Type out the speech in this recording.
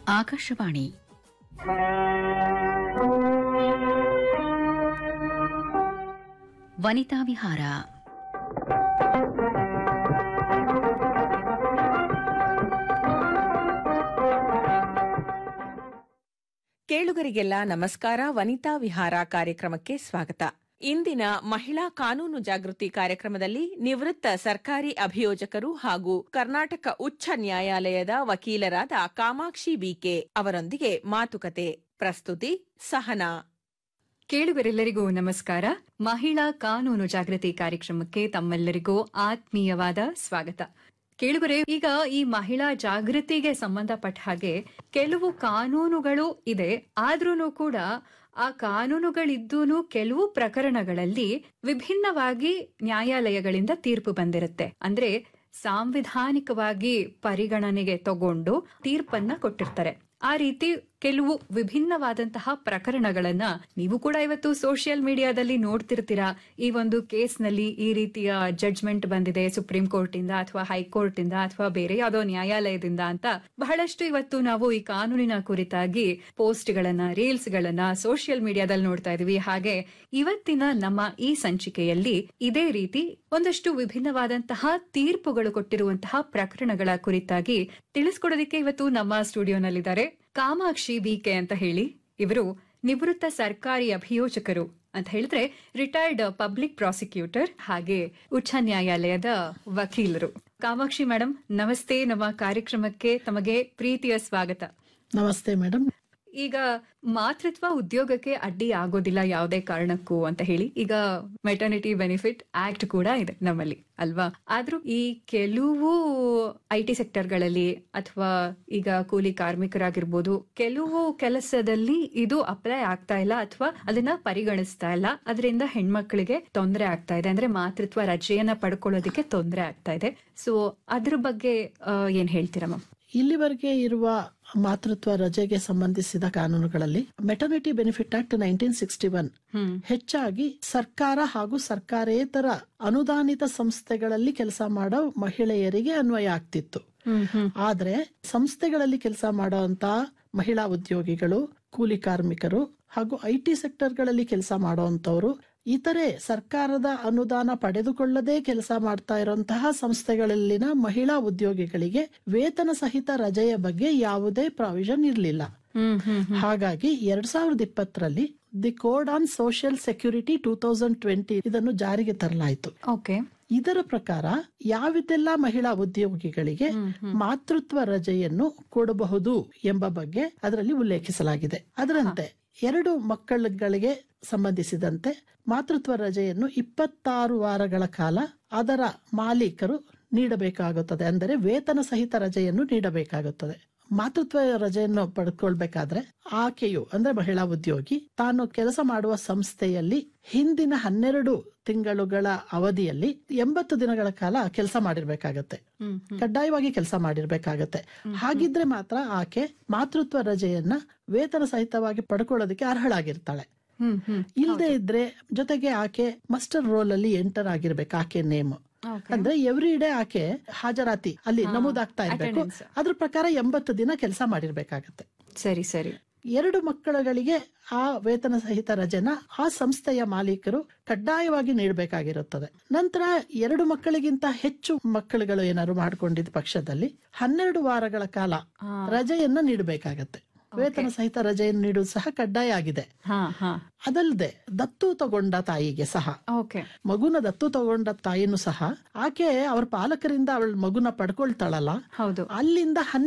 ಆಕಾಶವಾಣಿ ವನಿತಾ ವಿಹಾರ ಕೇಳುಗರಿಗೆಲ್ಲ ನಮಸ್ಕಾರ ವನಿತಾ ವಿಹಾರ ಕಾರ್ಯಕ್ರಮಕ್ಕೆ ಸ್ವಾಗತ ಇಂದಿನ ಮಹಿಳಾ ಕಾನೂನು ಜಾಗೃತಿ ಕಾರ್ಯಕ್ರಮದಲ್ಲಿ ನಿವೃತ್ತ ಸರ್ಕಾರಿ ಅಭಿಯೋಜಕರು ಹಾಗೂ ಕರ್ನಾಟಕ ಉಚ್ಚ ನ್ಯಾಯಾಲಯದ ವಕೀಲರಾದ ಕಾಮಾಕ್ಷಿ ಬಿಕೆ ಅವರೊಂದಿಗೆ ಮಾತುಕತೆ ಪ್ರಸ್ತುತಿ ಸಹನಾ ಕೇಳುಗರೆಲ್ಲರಿಗೂ ನಮಸ್ಕಾರ ಮಹಿಳಾ ಕಾನೂನು ಜಾಗೃತಿ ಕಾರ್ಯಕ್ರಮಕ್ಕೆ ತಮ್ಮೆಲ್ಲರಿಗೂ ಆತ್ಮೀಯವಾದ ಸ್ವಾಗತ ಕೇಳುಗರೆ ಈಗ ಈ ಮಹಿಳಾ ಜಾಗೃತಿಗೆ ಸಂಬಂಧಪಟ್ಟ ಹಾಗೆ ಕೆಲವು ಕಾನೂನುಗಳು ಇದೆ ಆದ್ರೂ ಕೂಡ ಆ ಕಾನೂನುಗಳಿದ್ದೂನು ಕೆಲವು ಪ್ರಕರಣಗಳಲ್ಲಿ ವಿಭಿನ್ನವಾಗಿ ನ್ಯಾಯಾಲಯಗಳಿಂದ ತೀರ್ಪು ಬಂದಿರುತ್ತೆ ಅಂದ್ರೆ ಸಾಂವಿಧಾನಿಕವಾಗಿ ಪರಿಗಣನೆಗೆ ತಗೊಂಡು ತೀರ್ಪನ್ನ ಕೊಟ್ಟಿರ್ತಾರೆ ಆ ರೀತಿ ಕೆಲವು ವಿಭಿನ್ನವಾದಂತಹ ಪ್ರಕರಣಗಳನ್ನ ನೀವು ಕೂಡ ಇವತ್ತು ಸೋಷಿಯಲ್ ಮೀಡಿಯಾದಲ್ಲಿ ನೋಡ್ತಿರ್ತೀರಾ ಈ ಒಂದು ಕೇಸ್ನಲ್ಲಿ ಈ ರೀತಿಯ ಜಡ್ಜ್ಮೆಂಟ್ ಬಂದಿದೆ ಸುಪ್ರೀಂ ಕೋರ್ಟ್ ಇಂದ ಅಥವಾ ಹೈಕೋರ್ಟ್ ಇಂದ ಅಥವಾ ಬೇರೆ ಯಾವುದೋ ನ್ಯಾಯಾಲಯದಿಂದ ಅಂತ ಬಹಳಷ್ಟು ಇವತ್ತು ನಾವು ಈ ಕಾನೂನಿನ ಕುರಿತಾಗಿ ಪೋಸ್ಟ್ ಗಳನ್ನ ರೀಲ್ಸ್ ಗಳನ್ನ ಸೋಷಿಯಲ್ ಮೀಡಿಯಾದಲ್ಲಿ ನೋಡ್ತಾ ಇದೀವಿ ಹಾಗೆ ಇವತ್ತಿನ ನಮ್ಮ ಈ ಸಂಚಿಕೆಯಲ್ಲಿ ಇದೇ ರೀತಿ ಒಂದಷ್ಟು ವಿಭಿನ್ನವಾದಂತಹ ತೀರ್ಪುಗಳು ಕೊಟ್ಟಿರುವಂತಹ ಪ್ರಕರಣಗಳ ಕುರಿತಾಗಿ ತಿಳಿಸ್ಕೊಡೋದಕ್ಕೆ ಇವತ್ತು ನಮ್ಮ ಸ್ಟುಡಿಯೋನಲ್ಲಿದ್ದಾರೆ ಕಾಮಾಕ್ಷಿ ಬಿಕೆ ಅಂತ ಹೇಳಿ ಇವರು ನಿವೃತ್ತ ಸರ್ಕಾರಿ ಅಭಿಯೋಜಕರು ಅಂತ ಹೇಳಿದ್ರೆ ರಿಟೈರ್ಡ್ ಪಬ್ಲಿಕ್ ಪ್ರಾಸಿಕ್ಯೂಟರ್ ಹಾಗೆ ಉಚ್ಚ ನ್ಯಾಯಾಲಯದ ವಕೀಲರು ಕಾಮಾಕ್ಷಿ ಮೇಡಮ್ ನಮಸ್ತೆ ನಮ್ಮ ಕಾರ್ಯಕ್ರಮಕ್ಕೆ ತಮಗೆ ಪ್ರೀತಿಯ ಸ್ವಾಗತ ನಮಸ್ತೆ ಮೇಡಮ್ ಈಗ ಮಾತೃತ್ವ ಉದ್ಯೋಗಕ್ಕೆ ಅಡ್ಡಿ ಆಗೋದಿಲ್ಲ ಯಾವುದೇ ಕಾರಣಕ್ಕೂ ಅಂತ ಹೇಳಿ ಈಗ ಮೆಟರ್ನಿಟಿ ಬೆನಿಫಿಟ್ ಆಕ್ಟ್ ಕೂಡ ಇದೆ ನಮ್ಮಲ್ಲಿ ಅಲ್ವಾ ಆದ್ರೂ ಈ ಕೆಲವು ಐ ಟಿ ಸೆಕ್ಟರ್ಗಳಲ್ಲಿ ಅಥವಾ ಈಗ ಕೂಲಿ ಕಾರ್ಮಿಕರಾಗಿರ್ಬೋದು ಕೆಲವು ಕೆಲಸದಲ್ಲಿ ಇದು ಅಪ್ಲೈ ಆಗ್ತಾ ಇಲ್ಲ ಅಥವಾ ಅದನ್ನ ಪರಿಗಣಿಸ್ತಾ ಇಲ್ಲ ಅದರಿಂದ ಹೆಣ್ಮಕ್ಳಿಗೆ ತೊಂದರೆ ಆಗ್ತಾ ಇದೆ ಅಂದ್ರೆ ಮಾತೃತ್ವ ರಜೆಯನ್ನ ಪಡ್ಕೊಳ್ಳೋದಕ್ಕೆ ತೊಂದರೆ ಆಗ್ತಾ ಇದೆ ಸೊ ಅದ್ರ ಬಗ್ಗೆ ಆ, ಏನ್ ಹೇಳ್ತೀರಾ ಮ್ಯಾಮ್ ಇಲ್ಲಿವರೆಗೆ ಇರುವ ಮಾತೃತ್ವ ರಜೆಗೆ ಸಂಬಂಧಿಸಿದ ಕಾನೂನುಗಳಲ್ಲಿ maternity benefit act nineteen sixty one hmm ಹೆಚ್ಚಾಗಿ ಸರ್ಕಾರ ಹಾಗೂ ಸರ್ಕಾರೇತರ ಅನುದಾನಿತ ಸಂಸ್ಥೆಗಳಲ್ಲಿ ಕೆಲಸ ಮಾಡೋ ಮಹಿಳೆಯರಿಗೆ ಅನ್ವಯ ಆಗ್ತಿತ್ತು ಹ್ಮ್ ಹ್ಮ್ ಆದ್ರೆ ಸಂಸ್ಥೆಗಳಲ್ಲಿ ಕೆಲಸ ಮಾಡುವಂತ ಮಹಿಳಾ ಉದ್ಯೋಗಿಗಳು ಕೂಲಿ ಕಾರ್ಮಿಕರು ಹಾಗೂ ಐ ಟಿ ಸೆಕ್ಟರ್ಗಳಲ್ಲಿ ಕೆಲಸ ಮಾಡುವಂತವರು ಇತರೆ ಸರ್ಕಾರದ ಅನುದಾನ ಪಡೆದುಕೊಳ್ಳದೆ ಕೆಲಸ ಮಾಡ್ತಾ ಇರುವಂತಹ ಸಂಸ್ಥೆಗಳಲ್ಲಿನ ಮಹಿಳಾ ಉದ್ಯೋಗಿಗಳಿಗೆ ವೇತನ ಸಹಿತ ರಜೆಯ ಬಗ್ಗೆ ಯಾವುದೇ ಪ್ರಾವಿಷನ್ ಇರಲಿಲ್ಲ ಹ್ಮ್ ಹ್ಮ್ ಹಾಗಾಗಿ ಎರಡ್ ಸಾವಿರದ ಇಪ್ಪತ್ತರಲ್ಲಿ the code on social security two thousand twenty ಇದನ್ನು ಜಾರಿಗೆ ತರಲಾಯಿತು ಓಕೆ ಇದರ ಪ್ರಕಾರ ಯಾವಿದೆಲ್ಲ ಮಹಿಳಾ ಉದ್ಯೋಗಿಗಳಿಗೆ ಮಾತೃತ್ವ ರಜೆಯನ್ನು ಕೊಡಬಹುದು ಎಂಬ ಬಗ್ಗೆ ಅದರಲ್ಲಿ ಉಲ್ಲೇಖಿಸಲಾಗಿದೆ ಅದರಂತೆ ಎರಡು ಮಕ್ಕಳುಗಳಿಗೆ ಸಂಬಂಧಿಸಿದಂತೆ ಮಾತೃತ್ವ ರಜೆಯನ್ನು ಇಪ್ಪತ್ತಾರು ವಾರಗಳ ಕಾಲ ಅದರ ಮಾಲೀಕರು ನೀಡಬೇಕಾಗುತ್ತದೆ ಅಂದರೆ ವೇತನ ಸಹಿತ ರಜೆಯನ್ನು ನೀಡಬೇಕಾಗುತ್ತದೆ ಮಾತೃತ್ವ ರಜೆಯನ್ನು ಪಡೆದುಕೊಳ್ಬೇಕಾದ್ರೆ ಆಕೆಯು ಅಂದ್ರೆ ಮಹಿಳಾ ಉದ್ಯೋಗಿ ತಾನು ಕೆಲಸ ಮಾಡುವ ಸಂಸ್ಥೆಯಲ್ಲಿ ಹಿಂದಿನ ಹನ್ನೆರಡು ತಿಂಗಳುಗಳ ಅವಧಿಯಲ್ಲಿ ಎಂಬತ್ತು ದಿನಗಳ ಕಾಲ ಕೆಲಸ ಮಾಡಿರ್ಬೇಕಾಗತ್ತೆ ಹ್ಮ್ ಕಡ್ಡಾಯವಾಗಿ ಕೆಲಸ ಮಾಡಿರ್ಬೇಕಾಗತ್ತೆ ಹಾಗಿದ್ರೆ ಮಾತ್ರ ಆಕೆ ಮಾತೃತ್ವ ರಜೆಯನ್ನ ವೇತನ ಸಹಿತವಾಗಿ ಪಡ್ಕೊಳ್ಳೋದಕ್ಕೆ ಅರ್ಹಳಾಗಿರ್ತಾಳೆ ಹ್ಮ್ ಹ್ಮ್ ಇಲ್ಲದೆ ಇದ್ರೆ ಜೊತೆಗೆ ಆಕೆ ಮಸ್ಟರ್ ರೋಲ್ ಅಲ್ಲಿ ಎಂಟರ್ ಆಗಿರ್ಬೇಕು ಆಕೆ ನೇಮ್ ಓಕೆ ಅಂದ್ರೆ ಎವ್ರಿ ಡೇ ಆಕೆ ಹಾಜರಾತಿ ಅಲ್ಲಿ ನಮೂದಾಗ್ತಾ ಇರ್ಬೇಕು attendance. ಅದ್ರ ಪ್ರಕಾರ ಎಂಬತ್ತು ದಿನ ಕೆಲಸ ಮಾಡಿರ್ಬೇಕಾಗತ್ತೆ ಸರಿ ಸರಿ ಎರಡು ಮಕ್ಕಳುಗಳಿಗೆ ಆ ವೇತನ ಸಹಿತ ರಜೆನ ಆ ಸಂಸ್ಥೆಯ ಮಾಲೀಕರು ಕಡ್ಡಾಯವಾಗಿ ನೀಡಬೇಕಾಗಿರುತ್ತದೆ ನಂತರ ಎರಡು ಮಕ್ಕಳಿಗಿಂತ ಹೆಚ್ಚು ಮಕ್ಕಳುಗಳು ಏನಾದ್ರು ಮಾಡ್ಕೊಂಡಿದ್ದ ಪಕ್ಷದಲ್ಲಿ ಹನ್ನೆರಡು ವಾರಗಳ ಕಾಲ ರಜೆಯನ್ನ ನೀಡಬೇಕಾಗತ್ತೆ ವೇತನ ಸಹಿತ ರಜೆಯನ್ನು ನೀಡುವುದು ಸಹ ಕಡ್ಡಾಯ ಆಗಿದೆ ಹಾ ಹಾ ಅದಲ್ಲದೆ ದತ್ತು ತಗೊಂಡ ತಾಯಿಗೆ ಸಹ ಓಕೆ ಮಗುನ ದತ್ತು ತಗೊಂಡ ತಾಯಿನೂ ಸಹ ಆಕೆ ಅವ್ರ ಪಾಲಕರಿಂದ ಅವಳ ಮಗುನ ಪಡ್ಕೊಳ್ತಾಳಲ್ಲ ಹೌದು ಅಲ್ಲಿಂದ